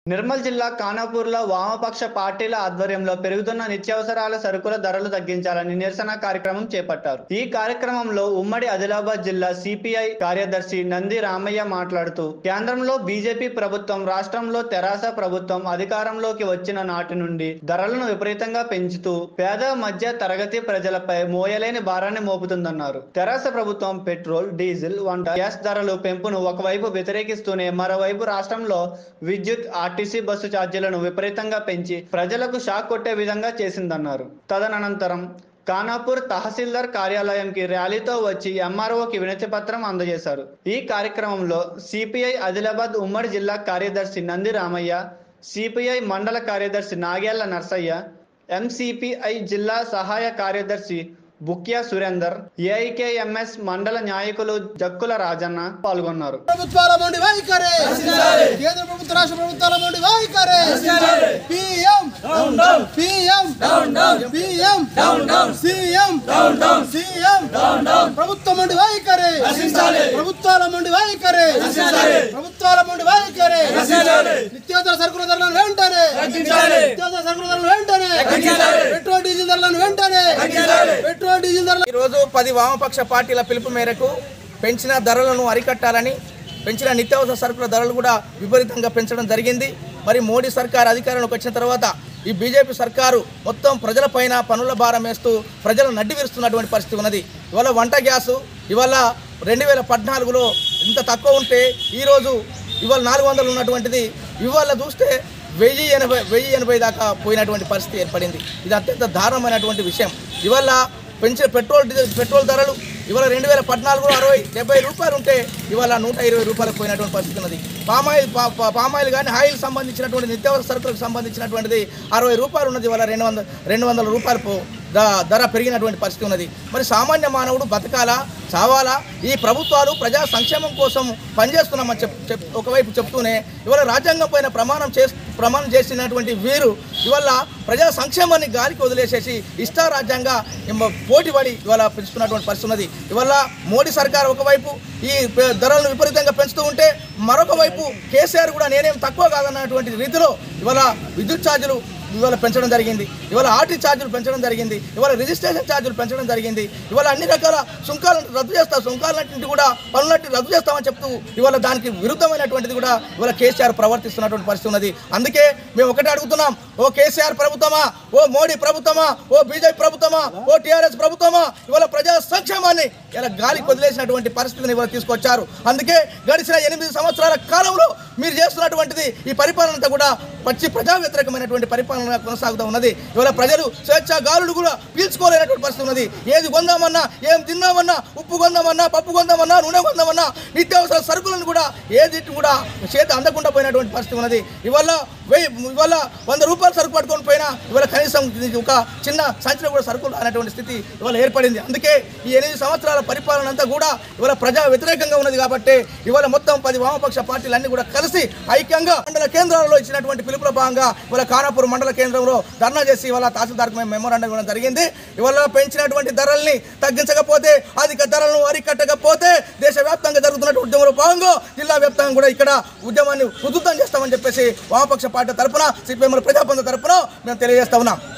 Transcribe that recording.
నిర్మల్ జిల్లా ఖానాపూర్లో వామపక్ష పార్టీల ఆధ్వర్యంలో పెరుగుతున్న నిత్యావసరాల సరుకుల ధరలు తగ్గించాలని నిరసన కార్యక్రమం చేపట్టారు ఈ కార్యక్రమంలో ఉమ్మడి ఆదిలాబాద్ జిల్లా సిపిఐ కార్యదర్శి నంది రామయ్య మాట్లాడుతూ కేంద్రంలో బీజేపీ ప్రభుత్వం రాష్ట్రంలో తెరాస ప్రభుత్వం అధికారంలోకి వచ్చిన నాటి నుండి ధరలను విపరీతంగా పెంచుతూ పేద మధ్య తరగతి ప్రజలపై మోయలేని భారాన్ని మోపుతుందన్నారు తెరాస ప్రభుత్వం పెట్రోల్ డీజిల్ వంట గ్యాస్ ధరలు పెంపును ఒకవైపు వ్యతిరేకిస్తూనే మరోవైపు రాష్ట్రంలో విద్యుత్ ఆర్టీసీ బస్సు ఛార్జీలను విపరీతంగా పెంచి ప్రజలకు షాక్ కొట్టే విధంగా చేసిందన్నారు తదనంతరం ఖానాపూర్ తహసీల్దార్ కార్యాలయంకి ర్యాలీతో వచ్చి ఎంఆర్ఓకి వినతి పత్రం అందజేశారు ఈ కార్యక్రమంలో సిపిఐ ఆదిలాబాద్ ఉమ్మడి జిల్లా కార్యదర్శి నంది రామయ్య సిపిఐ మండల కార్యదర్శి నాగేళ్ల నర్సయ్య ఎంసిపిఐ జిల్లా సహాయ కార్యదర్శి బుక్యా సురేందర్ ఏఐకేఎంఎస్ మండల నాయకులు జక్కుల రాజన్న పాల్గొన్నారు ప్రభుత్వాల మొండి వైఖరి కేంద్ర ప్రభుత్వ రాష్ట్ర ప్రభుత్వాల మొండి వైఖరి PM PM PM CM CM ప్రభుత్వం మొండి వైఖరి ప్రభుత్వాల మొండి వైఖరి ప్రభుత్వాల మొండి వైఖరి నిత్యావసర సరుకుల ధరలను వెంటనే నిత్యావసర సరుకుల ధరలను వెంటనే పెట్రోల్ డీజిల్ ధరలను వెంటనే పెట్రోల్ డీజిల్ ధరలను ఈరోజు పది వామపక్ష పార్టీల పిలుపు మేరకు పెంచిన ధరలను అరికట్టాలని పెంచిన నిత్యావసర సరుకుల ధరలు కూడా విపరీతంగా పెంచడం జరిగింది మరి మోడీ సర్కార్ అధికారంలోకి వచ్చిన తర్వాత ఈ బీజేపీ సర్కారు మొత్తం ప్రజలపైన పనుల భారం వేస్తూ ప్రజలు నడ్డి విరుస్తున్నటువంటి పరిస్థితి ఉన్నది ఇవాళ వంట గ్యాసు ఇవాళ రెండు వేల పద్నాలుగులో ఇంత తక్కువ ఉంటే ఈరోజు ఇవాళ నాలుగు వందలు ఉన్నటువంటిది ఇవాళ చూస్తే వెయ్యి ఎనభై వెయ్యి ఎనభై దాకా పోయినటువంటి పరిస్థితి ఏర్పడింది ఇది అత్యంత దారుణమైనటువంటి విషయం ఇవాళ పెంచిన పెట్రోల్ డీజిల్ పెట్రోల్ ధరలు ఇవాళ రెండు వేల పద్నాలుగులో అరవై డెబ్బై రూపాయలు ఉంటే ఇవాళ నూట ఇరవై రూపాయలకు పోయినటువంటి పరిస్థితి ఉన్నది పామాయిల్ పా- పా- పామాయిల్ కానీ ఆయిల్ సంబంధించినటువంటి నిత్యావసర సరుకులకు సంబంధించినటువంటిది అరవై రూపాయలు ఉన్నది ఇవాళ రెండు వందల రెండు వందల రూపాయలు పో- ద- ధర పెరిగినటువంటి పరిస్థితి ఉన్నది మరి సామాన్య మానవుడు బతకాలా చావాలా ఈ ప్రభుత్వాలు ప్రజా సంక్షేమం కోసం పనిచేస్తున్నామని చెప్ చెప్ ఒకవైపు చెప్తూనే ఇవాళ రాజ్యాంగం పైన ప్రమాణం చే ప్రమాణం చేసినటువంటి వీరు ఇవాళ ప్రజా సంక్షేమాన్ని గాలికి వదిలేసేసి ఇష్టారాజ్యంగా ఇమ్మ- పోటీపడి ఇవాళ పెంచుతున్నటువంటి పరిస్థితి ఉన్నది ఇవాళ మోడీ సర్కార్ ఒకవైపు ఈ పె- ధరలను విపరీతంగా పెంచుతూ ఉంటే మరొక వైపు కేసీఆర్ కూడా నేనేం తక్కువ కాదన్నటువంటి రీతిలో ఇవాళ విద్యుత్ ఛార్జీలు ఇవాళ పెంచడం జరిగింది ఇవాళ ఆర్టీ ఛార్జీలు పెంచడం జరిగింది ఇవాళ రిజిస్ట్రేషన్ ఛార్జీలు పెంచడం జరిగింది ఇవాళ అన్ని రకాల సుంకాలను రద్దు చేస్తాం సుంకాలన్నింటినీ కూడా పనులన్నింటినీ రద్దు చేస్తామని చెప్తూ ఇవాళ దానికి విరుద్ధమైనటువంటిది కూడా ఇవాళ కేసీఆర్ ప్రవర్తిస్తున్నటువంటి పరిస్థితి ఉన్నది అందుకే మేము ఒకటే అడుగుతున్నాం ఓ కేసీఆర్ ప్రభుత్వమా ఓ మోడీ ప్రభుత్వమా ఓ బీజేపీ ప్రభుత్వమా ఓ టీఆర్ఎస్ ప్రభుత్వమా ఇవాళ ప్రజా సంక్షేమాన్ని ఇలా గాలికి వదిలేసినటువంటి పరిస్థితిని ఇవాళ తీసుకొచ్చారు అందుకే గడిచిన ఎనిమిది సంవత్సరాల కాలంలో మీరు చేస్తున్నటువంటిది ఈ పరిపాలన అంతా కూడా పచ్చి ప్రజా వ్యతిరేకమైనటువంటి పరిపాలన కొనసాగుతూ ఉన్నది ఇవాళ ప్రజలు స్వేచ్ఛ గాలులు కూడా పీల్చుకోలేనటువంటి పరిస్థితి ఉన్నది ఏది కొందామన్నా ఏం తిందామన్నా ఉప్పు కొందామన్నా పప్పు కొందామన్నా నూనె కొందామన్నా నిత్యావసర సరుకులను కూడా ఏది కూడా చేతి అందకుండా పోయినటువంటి పరిస్థితి ఉన్నది ఇవాళ వెయ్యి ఇవాళ వంద రూపాయలు సరుకు పట్టుకొని పోయినా ఇవాళ కనీసం ఇది ఒక చిన్న సంచిలో కూడా సరుకులు అనేటువంటి స్థితి ఇవాళ ఏర్పడింది అందుకే ఈ ఎనిమిది సంవత్సరాల పరిపాలన అంతా కూడా ఇవాళ ప్రజా వ్యతిరేకంగా ఉన్నది కాబట్టి ఇవాళ మొత్తం పది వామపక్ష పార్టీలన్నీ కూడా కలిసి ఐక్యంగా మండల కేంద్రాలలో ఇచ్చినటువంటి పిలుపుల భాగంగా ఇవాళ ఖానాపూర్ మండల కేంద్రంలో ధర్నా చేసి ఇవాళ తహసీల్దార్కు మేము మెమోరాండం ఇవ్వడం జరిగింది ఇవాళ పెంచినటువంటి ధరల్ని తగ్గించకపోతే అధిక ధరలను అరికట్టకపోతే దేశవ్యాప్తంగా జరుగుతున్నటువంటి ఉద్యమంలో భాగంగా జిల్లా వ్యాప్తంగా కూడా ఇక్కడ ఉద్యమాన్ని ఉధృతం చేస్తామని చెప్పేసి వామపక్ష పార్టీ తరపున సిపిఎం ప్రజాబంధ తరపున మేము తెలియజేస్తా ఉన్నాం